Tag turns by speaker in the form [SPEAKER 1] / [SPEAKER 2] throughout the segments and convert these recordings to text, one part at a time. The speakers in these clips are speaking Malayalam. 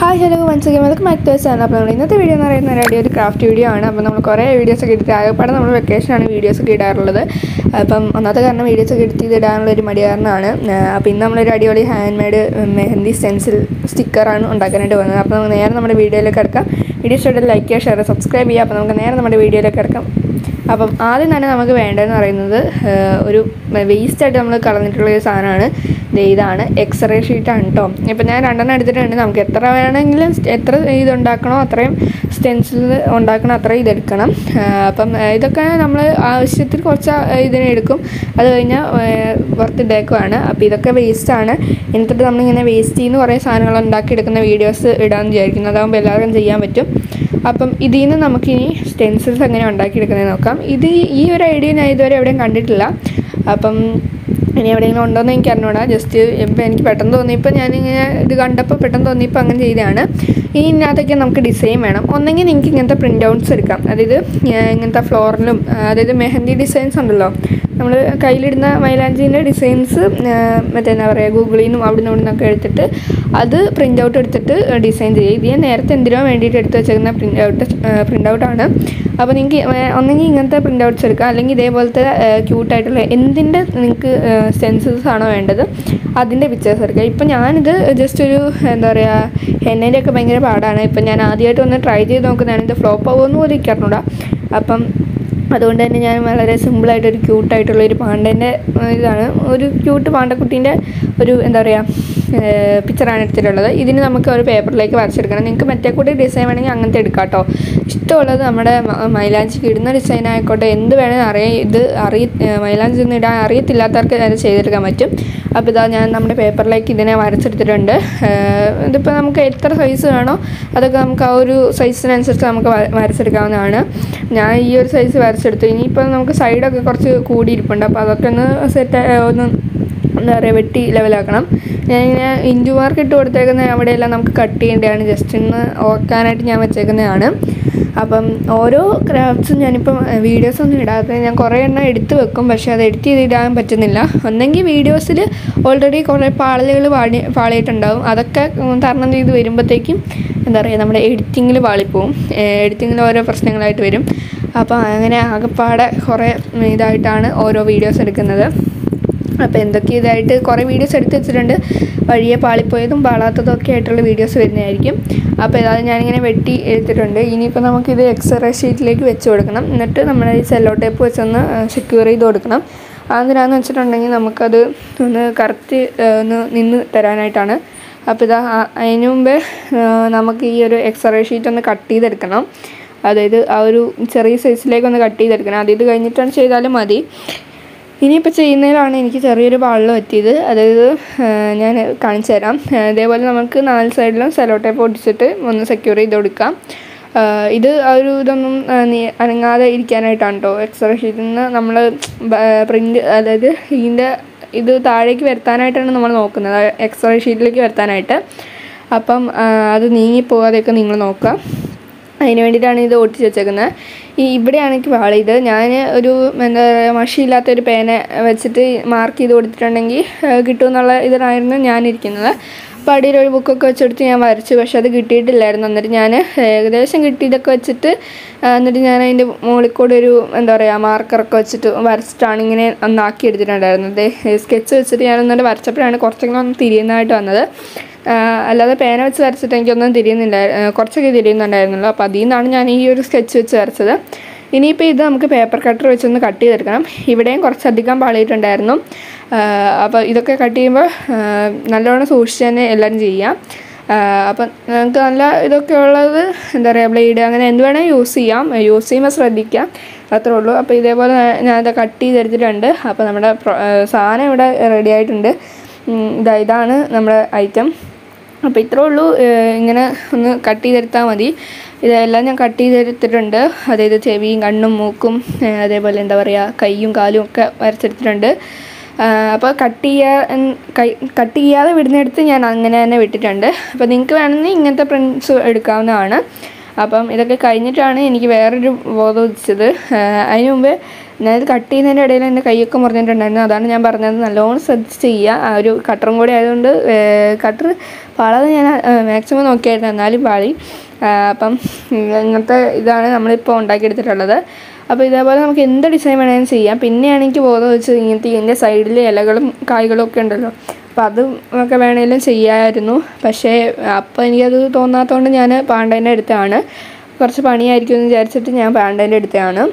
[SPEAKER 1] hi hello once again welcome back to channel അപ്പോൾ നമ്മൾ ഇന്നത്തെ വീഡിയോ എന്ന് പറയുന്നത് ഒരു ഒരു ക്രാഫ്റ്റ് വീഡിയോ ആണ് അപ്പോൾ നമ്മൾ കുറേ വീഡിയോസ് ഒക്കെ എടുത്ത് ആകെപ്പാടെ നമ്മൾ വെക്കേഷനാണ് വീഡിയോസ് ഒക്കെ ഇടാറുള്ളത് അപ്പം ഒന്നാമത്തെ കാരണം വീഡിയോസ് ഒക്കെ എടുത്ത് ഇത് ഇടാനുള്ള ഒരു മടി കാരണമാണ് അപ്പോൾ ഇന്ന് നമ്മളൊരു അടിപൊളി ഹാൻഡ് മെയ്ഡ് മെഹന്തി സ്റ്റെൻസിൽ സ്റ്റിക്കറാണ് ഉണ്ടാക്കാനായിട്ട് വന്നത് അപ്പോൾ നമുക്ക് നേരെ നമ്മുടെ വീഡിയോയിലേക്ക് കിടക്കാം വീഡിയോ ഇഷ്ടമായിട്ട് ലൈക്ക് ചെയ്യുക ഷെയർ സബ്സ്ക്രൈബ് ചെയ്യുക അപ്പോൾ നമുക്ക് നേരെ നമ്മുടെ വീഡിയോയിലേക്ക് കിടക്കാം അപ്പം ആദ്യം തന്നെ നമുക്ക് വേണ്ടതെന്ന് പറയുന്നത് ഏഹ്, ഒരു വേസ്റ്റായിട്ട് നമ്മൾ കളഞ്ഞിട്ടുള്ള ഒരു സാധനമാണ് ദേ ഇതാണ് എക്സ്റേ ഷീറ്റാണ് കേട്ടോ ഇപ്പം ഞാൻ രണ്ടെണ്ണം എടുത്തിട്ടുണ്ട് നമുക്ക് എത്ര വേണമെങ്കിലും സ്റ്റ്- എത്ര ഇതുണ്ടാക്കണോ അത്രയും സ്റ്റെൻസിൽ ഉണ്ടാക്കണം അത്രയും ഇതെടുക്കണം ഏഹ്, അപ്പം ഏഹ്, ഇതൊക്കെ നമ്മൾ ആവശ്യത്തിൽ കുറച്ച് ആ- ഇതിന് എടുക്കും അത് കഴിഞ്ഞാൽ പുറത്തിട്ടേക്കുവാണ് അപ്പോൾ ഇതൊക്കെ വേസ്റ്റാണ് എന്നിട്ട് നമ്മളിങ്ങനെ വേസ്റ്റ് എന്ന് കുറേ സാധനങ്ങൾ ഉണ്ടാക്കിയെടുക്കുന്ന വീഡിയോസ് ഇടാമെന്ന് വിചാരിക്കുന്നു അതാകുമ്പോൾ എല്ലാവർക്കും ചെയ്യാൻ പറ്റും അപ്പം ഇതിൽ നിന്ന് നമുക്കിനി സ്റ്റെൻസിൽസ് എങ്ങനെ ഉണ്ടാക്കിയെടുക്കുന്നത് നോക്കാം ഇത് ഈ ഒരു ഐഡിയ ഞാൻ ഇതുവരെ എവിടെയും കണ്ടിട്ടില്ല അപ്പം ഇനി എവിടെയെങ്കിലും ഉണ്ടോയെന്ന് എനിക്ക് അറിഞ്ഞൂടാ ജസ്റ്റ് ഇപ്പം എനിക്ക് പെട്ടെന്ന് തോന്നിയപ്പോൾ ഞാനിങ്ങനെ ഇത് കണ്ടപ്പോൾ പെട്ടെന്ന് തോന്നിയപ്പോൾ അങ്ങനെ ചെയ്തതാണ് ഇനി ഇതിനകത്തൊക്കെ നമുക്ക് ഡിസൈൻ വേണം ഒന്നെങ്കിൽ നിങ്ങൾക്ക് ഇങ്ങനത്തെ പ്രിൻ്റ് ഔട്ട്സ് എടുക്കാം അതായത് ഏർ ഇങ്ങനത്തെ ഫ്ലോറിലും അതായത് മെഹന്തി ഡിസൈൻസ് ഉണ്ടല്ലോ നമ്മൾ കയ്യിലിടുന്ന മൈലാഞ്ചീൻ്റെ ഡിസൈൻസ് മറ്റേ എന്താ പറയുക ഗൂഗിളിൽ നിന്നും അവിടെ നിന്ന് നിന്നൊക്കെ എടുത്തിട്ട് അത് പ്രിൻ്റ് ഔട്ട് എടുത്തിട്ട് ഡിസൈൻ ചെയ്യുക ഇത് ഞാൻ നേരത്തെ എന്തിനോ വേണ്ടിയിട്ട് എടുത്ത് വെച്ചേക്കുന്ന പ്രിൻ്റ് ഔട്ട് പ്രിൻ്റ് ഔട്ടാണ് അപ്പോൾ നിങ്ങൾക്ക് ഒന്നെങ്കിൽ ഇങ്ങനത്തെ പ്രിൻ്റ് ഔട്ട്സ് എടുക്കാം അല്ലെങ്കിൽ ഇതേപോലത്തെ ക്യൂട്ടായിട്ടുള്ള എന്തിൻ്റെ നിങ്ങൾക്ക് സെൻസസ് ആണോ വേണ്ടത് അതിൻ്റെ പിക്ചേഴ്സ് എടുക്കുക ഇപ്പം ഞാനിത് ജസ്റ്റ് ഒരു എന്താ പറയുക ഹെന്നേൻ്റെ ഒക്കെ ഭയങ്കര പാടാണ് ഇപ്പം ഞാൻ ആദ്യമായിട്ട് ഒന്ന് ട്രൈ ചെയ്ത് നോക്കുന്നതാണ് ഇത് ഫ്ലോപ്പ് ആവുമെന്ന് പോലും എനിക്ക് അറിഞ്ഞൂടാ അപ്പം അതുകൊണ്ട് തന്നെ ഞാൻ വളരെ സിമ്പിളായിട്ട് ഒരു ക്യൂട്ടായിട്ടുള്ള ഒരു പാണ്ടേൻ്റെ ഇതാണ് ഒരു ക്യൂട്ട് പാണ്ടക്കുട്ടീൻ്റെ ഒരു എന്താ പറയുക പിക്ചറാണ് എടുത്തിട്ടുള്ളത് ഇതിന് നമുക്ക് ഒരു പേപ്പറിലേക്ക് വരച്ചെടുക്കണം നിങ്ങൾക്ക് മറ്റേ കൂടി ഡിസൈൻ വേണമെങ്കിൽ അങ്ങനത്തെ എടുക്കാം കേട്ടോ ഇഷ്ടമുള്ളത് നമ്മുടെ മ- മൈലാഞ്ചിക്ക് ഇടുന്ന ഡിസൈൻ ആയിക്കോട്ടെ എന്ത് വേണമെങ്കിൽ അറിയാം ഇത് അറിയ മൈലാഞ്ചി ഒന്നും ഇടാൻ അറിയത്തില്ലാത്തവർക്ക് അത് ചെയ്തെടുക്കാൻ പറ്റും അപ്പോൾ ഇതാ ഞാൻ നമ്മുടെ പേപ്പറിലേക്ക് ഇതിനെ വരച്ചെടുത്തിട്ടുണ്ട് ഏഹ് ഇതിപ്പോൾ നമുക്ക് എത്ര സൈസ് വേണോ അതൊക്കെ നമുക്ക് ആ ഒരു സൈസിനനുസരിച്ച് നമുക്ക് വ- വരച്ചെടുക്കാവുന്നതാണ് ഞാൻ ഈ ഒരു സൈസ് വരച്ചെടുത്തു ഇനിയിപ്പോൾ നമുക്ക് സൈഡൊക്കെ കുറച്ച് കൂടിയിരിപ്പുണ്ട് അപ്പോൾ അതൊക്കെ ഒന്ന് സെറ്റ് ഒന്ന് എന്താ പറയുക വെട്ടി ലെവലാക്കണം ഞാനിങ്ങനെ ഇഞ്ചു മാർക്ക് ഇട്ട് കൊടുത്തേക്കുന്ന അവിടെയെല്ലാം നമുക്ക് കട്ട് ചെയ്യേണ്ടതാണ് ജസ്റ്റ് ഒന്ന് ഓർക്കാനായിട്ട് ഞാൻ വെച്ചേക്കുന്നതാണ് അപ്പം ഓരോ ക്രാഫ്റ്റ്സും ഞാനിപ്പം വീഡിയോസ് ഒന്നും ഇടാതെ ഞാൻ കുറേ എണ്ണം എടുത്ത് വെക്കും പക്ഷേ അത് എഡിറ്റ് ചെയ്തിടാൻ പറ്റുന്നില്ല ഒന്നെങ്കിൽ വീഡിയോസിൽ ഓൾറെഡി കുറേ പാളലുകൾ പാടി പാളിയിട്ടുണ്ടാവും അതൊക്കെ ഉം, തരണം ചെയ്ത് വരുമ്പോഴത്തേക്കും എന്താ പറയുക നമ്മുടെ എഡിറ്റിങ്ങിൽ പാളിപ്പോവും എഡിറ്റിങ്ങിൽ ഓരോ പ്രശ്നങ്ങളായിട്ട് വരും അപ്പോൾ അങ്ങനെ ആകെപ്പാടെ കുറേ ഇതായിട്ടാണ് ഓരോ വീഡിയോസ് എടുക്കുന്നത് അപ്പോൾ എന്തൊക്കെ ഇതായിട്ട് കുറേ വീഡിയോസ് എടുത്ത് വെച്ചിട്ടുണ്ട് വഴിയെ പാളിപ്പോയതും പാളാത്തതും ഒക്കെ ആയിട്ടുള്ള വീഡിയോസ് വരുന്നതായിരിക്കും അപ്പോൾ ഏതായാലും ഞാനിങ്ങനെ വെട്ടി എടുത്തിട്ടുണ്ട് ഇനിയിപ്പോൾ നമുക്കിത് എക്സ്റേ ഷീറ്റിലേക്ക് വെച്ച് കൊടുക്കണം എന്നിട്ട് നമ്മൾ ഈ സെല്ലോ ടേപ്പ് വെച്ചൊന്ന് സെക്യൂർ ചെയ്ത് കൊടുക്കണം അതെന്തിനാന്ന് വെച്ചിട്ടുണ്ടെങ്കിൽ നമുക്കത് ഒന്ന് കറക്റ്റ് ഒന്ന് നിന്ന് തരാനായിട്ടാണ് അപ്പോൾ ഇതാ ആ- അതിന് മുമ്പേ ആ, നമുക്ക് ഈ ഒരു എക്സ്റേ ഷീറ്റ് ഒന്ന് കട്ട് ചെയ്തെടുക്കണം അതായത് ആ ഒരു ചെറിയ സൈസിലേക്ക് ഒന്ന് കട്ട് ചെയ്തെടുക്കണം അത് ഇത് കഴിഞ്ഞിട്ടാണ് ചെയ്താലും മതി ഇനിയിപ്പോൾ ചെയ്യുന്നതിലാണ് എനിക്ക് ചെറിയൊരു പാളിൽ പറ്റിയത് അതായത് ഞാൻ കാണിച്ചു തരാം ആ, ഇതേപോലെ നമുക്ക് നാല് സൈഡിലും സെലോ ടേപ്പ് ഒട്ടിച്ചിട്ട് ഒന്ന് സെക്യൂർ ചെയ്ത് കൊടുക്കാം ആ, ഇത് ആ ഒരു ഇതൊന്നും ആ, നീ- അനങ്ങാതെ ഇരിക്കാനായിട്ടാണ് കേട്ടോ എക്സ്റേ ഷീറ്റിൽ നിന്ന് നമ്മൾ പ്രിൻ്റ് അതായത് ഇതിൻ്റെ ഇത് താഴേക്ക് വരുത്താനായിട്ടാണ് നമ്മൾ നോക്കുന്നത് എക്സ്റേ ഷീറ്റിലേക്ക് വരുത്താനായിട്ട് അപ്പം ആ, അത് നീങ്ങിപ്പോകാതെയൊക്കെ നിങ്ങൾ നോക്കുക അതിന് വേണ്ടിയിട്ടാണ് ഇത് ഒട്ടിച്ച് വെച്ചേക്കുന്നത് ഈ ഇവിടെയാണ് എനിക്ക് വാളിയത് ഞാൻ ഒരു എന്താ പറയുക മഷിയില്ലാത്ത ഒരു പേന വെച്ചിട്ട് മാർക്ക് ചെയ്ത് കൊടുത്തിട്ടുണ്ടെങ്കിൽ കിട്ടും എന്നുള്ള ഇതിലായിരുന്നു ഞാനിരിക്കുന്നത് അപ്പോൾ അടിയിൽ ഒരു ബുക്കൊക്കെ വെച്ചെടുത്ത് ഞാൻ വരച്ചു പക്ഷെ അത് കിട്ടിയിട്ടില്ലായിരുന്നു എന്നിട്ട് ഞാൻ ഏകദേശം കിട്ടിയതൊക്കെ വെച്ചിട്ട് ആ, എന്നിട്ട് ഞാൻ അതിൻ്റെ മുകളിൽ കൂടെ ഒരു എന്താ പറയുക മാർക്കറൊക്കെ വെച്ചിട്ട് വരച്ചിട്ടാണ് ഇങ്ങനെ ഒന്നാക്കി എടുത്തിട്ടുണ്ടായിരുന്നത് സ്കെച്ച് വെച്ചിട്ട് ഞാൻ ഒന്നുകൂടെ വരച്ചപ്പോഴാണ് കുറച്ചെങ്കിലും ഒന്ന് തിരിയുന്നതായിട്ട് വന്നത് ആ, അല്ലാതെ പേന വെച്ച് വരച്ചിട്ട് എനിക്കൊന്നും തിരിയുന്നില്ല ആ, കുറച്ചൊക്കെ തിരിയുന്നുണ്ടായിരുന്നുള്ളൂ അപ്പോൾ അതിൽ നിന്നാണ് ഞാൻ ഈ ഒരു സ്കെച്ച് വെച്ച് വരച്ചത് ഇനിയിപ്പോൾ ഇത് നമുക്ക് പേപ്പർ കട്ടർ വെച്ചൊന്ന് കട്ട് ചെയ്തെടുക്കണം ഇവിടെയും കുറച്ചധികം പാളിയിട്ടുണ്ടായിരുന്നു ആ, അപ്പോൾ ഇതൊക്കെ കട്ട് ചെയ്യുമ്പോൾ ആ, നല്ലോണം സൂക്ഷിച്ച് തന്നെ എല്ലാവരും ചെയ്യാം ആ, അപ്പം നമുക്ക് നല്ല ഇതൊക്കെ ഉള്ളത് എന്താ പറയുക ബ്ലേഡ് അങ്ങനെ എന്ത് വേണേൽ യൂസ് ചെയ്യാം യൂസ് ചെയ്യുമ്പോൾ ശ്രദ്ധിക്കാം അത്രേ ഉള്ളൂ അപ്പോൾ ഇതേപോലെ ഞാനത് കട്ട് ചെയ്തെടുത്തിട്ടുണ്ട് അപ്പോൾ നമ്മുടെ പ്രൊ- ആ, സാധനം ഇവിടെ റെഡി ആയിട്ടുണ്ട് ഉം, ഇതാ ഇതാണ് നമ്മുടെ ഐറ്റം അപ്പോൾ ഇത്രേ ഉള്ളൂ ഏഹ് ഇങ്ങനെ ഒന്ന് കട്ട് ചെയ്തെടുത്താൽ മതി ഇതെല്ലാം ഞാൻ കട്ട് ചെയ്തെടുത്തിട്ടുണ്ട് അതായത് ചെവിയും കണ്ണും മൂക്കും ഏഹ് അതേപോലെ എന്താ പറയുക കൈയും കാലും ഒക്കെ വരച്ചെടുത്തിട്ടുണ്ട് ആഹ് അപ്പോൾ കട്ട് ചെയ്യാൻ കൈ കട്ട് ചെയ്യാതെ വിടുന്നിടത്ത് ഞാൻ അങ്ങനെ തന്നെ വിട്ടിട്ടുണ്ട് അപ്പോൾ നിങ്ങൾക്ക് വേണമെങ്കിൽ ഇങ്ങനത്തെ പ്രിൻറ്റ്സ് എടുക്കാവുന്നതാണ് അപ്പം ഇതൊക്കെ കഴിഞ്ഞിട്ടാണ് എനിക്ക് വേറൊരു ബോധം ഉദിച്ചത് അതിന് മുമ്പ് ഞാനിത് കട്ട് ചെയ്യുന്നതിൻ്റെ ഇടയിൽ എൻ്റെ കൈയൊക്കെ മുറിഞ്ഞിട്ടുണ്ടായിരുന്നു അതാണ് ഞാൻ പറഞ്ഞത് നല്ലോണം ശ്രദ്ധിച്ച് ചെയ്യുക ആ ഒരു കട്ടറും കൂടി ആയതുകൊണ്ട് കട്ടർ പാളാതെ ഞാൻ മാക്സിമം നോക്കിയായിരുന്നു എന്നാലും പാളി ആ, അപ്പം ഇങ്ങനത്തെ ഇതാണ് നമ്മളിപ്പോൾ ഉണ്ടാക്കിയെടുത്തിട്ടുള്ളത് അപ്പോൾ ഇതേപോലെ നമുക്ക് എന്ത് ഡിസൈൻ വേണമെങ്കിലും ചെയ്യാം പിന്നെയാണ് എനിക്ക് ബോധം വെച്ചത് ഇങ്ങനത്തെ ഇതിൻ്റെ സൈഡിൽ ഇലകളും കായ്കളും ഒക്കെ ഉണ്ടല്ലോ അപ്പോൾ അതും ഒക്കെ വേണമെങ്കിലും ചെയ്യാമായിരുന്നു പക്ഷേ അപ്പോൾ എനിക്കത് തോന്നാത്തതുകൊണ്ട് ഞാൻ പാണ്ടേൻ്റെ അടുത്താണ് കുറച്ച് പണിയായിരിക്കും എന്ന് വിചാരിച്ചിട്ട് ഞാൻ പാണ്ടേൻ്റെ അടുത്താണ്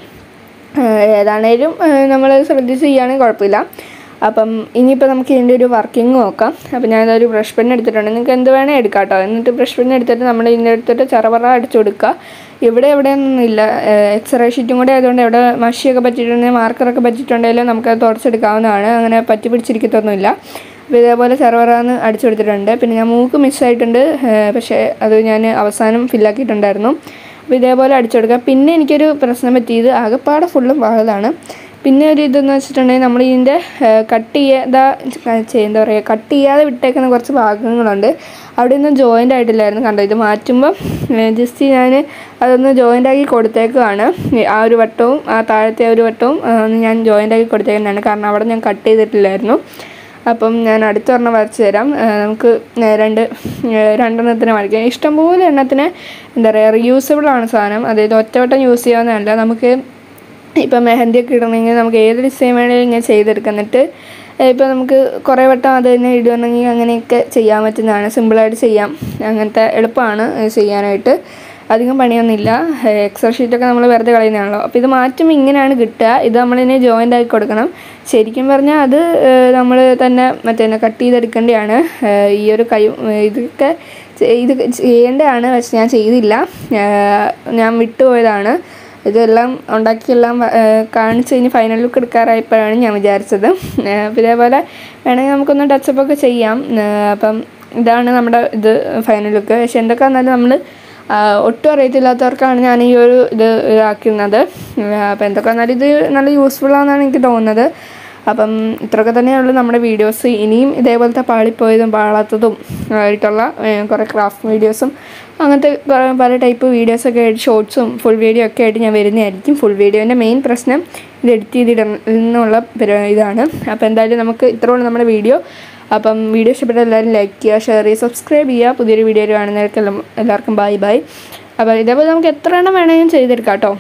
[SPEAKER 1] ഏഹ് ഏതാണേലും നമ്മൾ ശ്രദ്ധിച്ച് ചെയ്യുകയാണെങ്കിൽ കുഴപ്പമില്ല അപ്പം ഇനിയിപ്പോൾ നമുക്ക് ഇതിൻ്റെ ഒരു വർക്കിംഗ് നോക്കാം അപ്പോൾ ഞാനൊരു ബ്രഷ് പെൻ എടുത്തിട്ടുണ്ട് നിങ്ങൾക്ക് എന്ത് വേണേൽ എടുക്കാം കേട്ടോ എന്നിട്ട് ബ്രഷ് പെൻ എടുത്തിട്ട് നമ്മൾ ഇതിൻ്റെ എടുത്തിട്ട് ചെറപറ അടിച്ചു കൊടുക്കുക ഇവിടെ എവിടെയൊന്നും ഇല്ല എക്സ്റേ ഷീറ്റും കൂടെ ആയതുകൊണ്ട് എവിടെ മഷിയൊക്കെ പറ്റിയിട്ടുണ്ടെങ്കിൽ മാർക്കറൊക്കെ പറ്റിയിട്ടുണ്ടെങ്കിലും നമുക്കത് തുടച്ചെടുക്കാവുന്നതാണ് അങ്ങനെ പറ്റി പിടിച്ചിരിക്കത്തൊന്നുമില്ല അപ്പോൾ ഇതേപോലെ ചെറുപറാന്ന് അടിച്ചു കൊടുത്തിട്ടുണ്ട് പിന്നെ ഞാൻ മൂക്ക് മിസ്സായിട്ടുണ്ട് പക്ഷേ അത് ഞാൻ അവസാനം ഫില്ലാക്കിയിട്ടുണ്ടായിരുന്നു അപ്പോൾ ഇതേപോലെ അടിച്ചു കൊടുക്കുക പിന്നെ എനിക്കൊരു പ്രശ്നം പറ്റിയത് ആകെപ്പാടെ ഫുള്ളും വാഴതാണ് പിന്നെ ഒരു ഇതെന്ന് വെച്ചിട്ടുണ്ടെങ്കിൽ നമ്മൾ ഇതിൻ്റെ കട്ട് ചെയ്യാതെ എന്താ പറയുക കട്ട് ചെയ്യാതെ വിട്ടേക്കുന്ന കുറച്ച് ഭാഗങ്ങളുണ്ട് അവിടെ ഒന്നും ജോയിൻ്റ് ആയിട്ടില്ലായിരുന്നു കണ്ടോ ഇത് മാറ്റുമ്പം ജസ്റ്റ് ഞാൻ അതൊന്ന് ജോയിൻ്റ് ആക്കി കൊടുത്തേക്കുവാണ് ആ ഒരു വട്ടവും ആ താഴത്തെ ആ ഒരു വട്ടവും ആ, ഒന്ന് ഞാൻ ജോയിൻ്റ് ആക്കി കൊടുത്തേക്കുന്നതാണ് കാരണം അവിടെ ഞാൻ കട്ട് ചെയ്തിട്ടില്ലായിരുന്നു അപ്പം ഞാൻ അടുത്ത ഒരെണ്ണം വരച്ച് തരാം ആ, നമുക്ക് ആ, രണ്ട് ആ, രണ്ടെണ്ണത്തിന് വരയ്ക്കാം ഇഷ്ടംപോലെ എണ്ണത്തിന് എന്താ പറയുക റിയൂസബിൾ ആണ് സാധനം അതായത് ഒറ്റവട്ടം യൂസ് ചെയ്യാവുന്നതല്ല നമുക്ക് ഇപ്പം മെഹന്തിയൊക്കെ ഇടണമെങ്കിൽ നമുക്ക് ഏത് ഡിസൈൻ വേണമെങ്കിലും ഇങ്ങനെ ചെയ്തെടുക്കാം എന്നിട്ട് ഇപ്പോൾ നമുക്ക് കുറേ വട്ടം അത് തന്നെ ഇടുകയാണെങ്കിൽ അങ്ങനെയൊക്കെ ചെയ്യാൻ പറ്റുന്നതാണ് സിമ്പിളായിട്ട് ചെയ്യാം അങ്ങനത്തെ എളുപ്പമാണ് ഇത് ചെയ്യാനായിട്ട് അധികം പണിയൊന്നുമില്ല എക്സൽ ഷീറ്റൊക്കെ നമ്മൾ വെറുതെ കളയുന്നതാണല്ലോ അപ്പോൾ ഇത് മാറ്റുമ്പോൾ ഇങ്ങനെയാണ് കിട്ടുക ഇത് നമ്മളിതിനെ ജോയിൻ്റ് ആക്കി കൊടുക്കണം ശരിക്കും പറഞ്ഞാൽ അത് നമ്മൾ തന്നെ മറ്റേ കട്ട് ചെയ്തെടുക്കേണ്ടതാണ് ഏഹ് ഈ ഒരു കൈ ഇതൊക്കെ ചെ- ഇത് ചെയ്യേണ്ടതാണ് പക്ഷെ ഞാൻ ചെയ്തില്ല ഏഹ് ഞാൻ വിട്ടുപോയതാണ് ഇതെല്ലാം ഉണ്ടാക്കിയെല്ലാം വ- ഏഹ് കാണിച്ച് കഴിഞ്ഞ് ഫൈനൽ ലുക്ക് എടുക്കാറായപ്പോഴാണ് ഞാൻ വിചാരിച്ചത് ഏഹ് അപ്പോൾ ഇതേപോലെ വേണമെങ്കിൽ നമുക്കൊന്ന് ടച്ചപ്പ് ഒക്കെ ചെയ്യാം ഏഹ് അപ്പം ഇതാണ് നമ്മുടെ ഇത് ഫൈനൽ ലുക്ക് പക്ഷെ എന്തൊക്കെ വന്നാലും നമ്മൾ ഒട്ടും അറിയത്തില്ലാത്തവർക്കാണ് ഞാൻ ഈ ഒരു ഇത് ഇതാക്കുന്നത് അപ്പോൾ എന്തൊക്കെ വന്നാലും ഇത് നല്ല യൂസ്ഫുൾ ആണെന്നാണ് എനിക്ക് തോന്നുന്നത് അപ്പം ഇത്രയൊക്കെ തന്നെയുള്ളൂ നമ്മുടെ വീഡിയോസ് ഇനിയും ഇതേപോലത്തെ പാളിപ്പോയതും പാളാത്തതും ആയിട്ടുള്ള ഏഹ്, കുറേ ക്രാഫ്റ്റ് വീഡിയോസും അങ്ങനത്തെ കുറേ പല ടൈപ്പ് വീഡിയോസൊക്കെ ആയിട്ട് ഷോർട്സും ഫുൾ വീഡിയോ ഒക്കെ ആയിട്ട് ഞാൻ വരുന്നതായിരിക്കും ഫുൾ വീഡിയോൻ്റെ മെയിൻ പ്രശ്നം ഇത് എഡിറ്റ് ചെയ്തിടുന്നുള്ള പരി- ഇതാണ് അപ്പോൾ എന്തായാലും നമുക്ക് ഇത്രയുള്ള നമ്മുടെ വീഡിയോ അപ്പം വീഡിയോ ഇഷ്ടപ്പെട്ട എല്ലാവരും ലൈക്ക് ചെയ്യുക ഷെയർ ചെയ്യുക സബ്സ്ക്രൈബ് ചെയ്യുക പുതിയൊരു വീഡിയോ കാണുന്നവർക്കെല്ലാം എല്ലാവർക്കും ബൈ ബൈ അപ്പോൾ ഇതേപോലെ നമുക്ക് എത്ര എണ്ണം വേണമെങ്കിലും ചെയ്തെടുക്കാം കേട്ടോ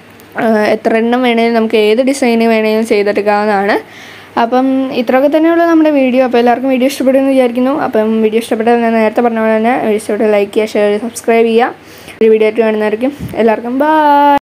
[SPEAKER 1] ആഹ് എത്ര എണ്ണം വേണമെങ്കിലും നമുക്ക് ഏത് ഡിസൈന് വേണമെങ്കിലും ചെയ്തെടുക്കാവുന്നതാണ് അപ്പം ഇത്രയൊക്കെ തന്നെയുള്ളൂ നമ്മുടെ വീഡിയോ അപ്പോൾ എല്ലാവർക്കും വീഡിയോ ഇഷ്ടപ്പെടുമെന്ന് വിചാരിക്കുന്നു അപ്പം വീഡിയോ ഇഷ്ടപ്പെട്ടാൽ ഞാൻ നേരത്തെ പറഞ്ഞ പോലെ തന്നെ വീഡിയോ ഇഷ്ടപ്പെട്ടാൽ ലൈക്ക് ചെയ്യുക ഷെയർ ചെയ്യുക സബ്സ്ക്രൈബ് ചെയ്യുക ഒരു വീഡിയോ ആയിട്ട് കാണുന്നതായിരിക്കും എല്ലാവർക്കും ബൈ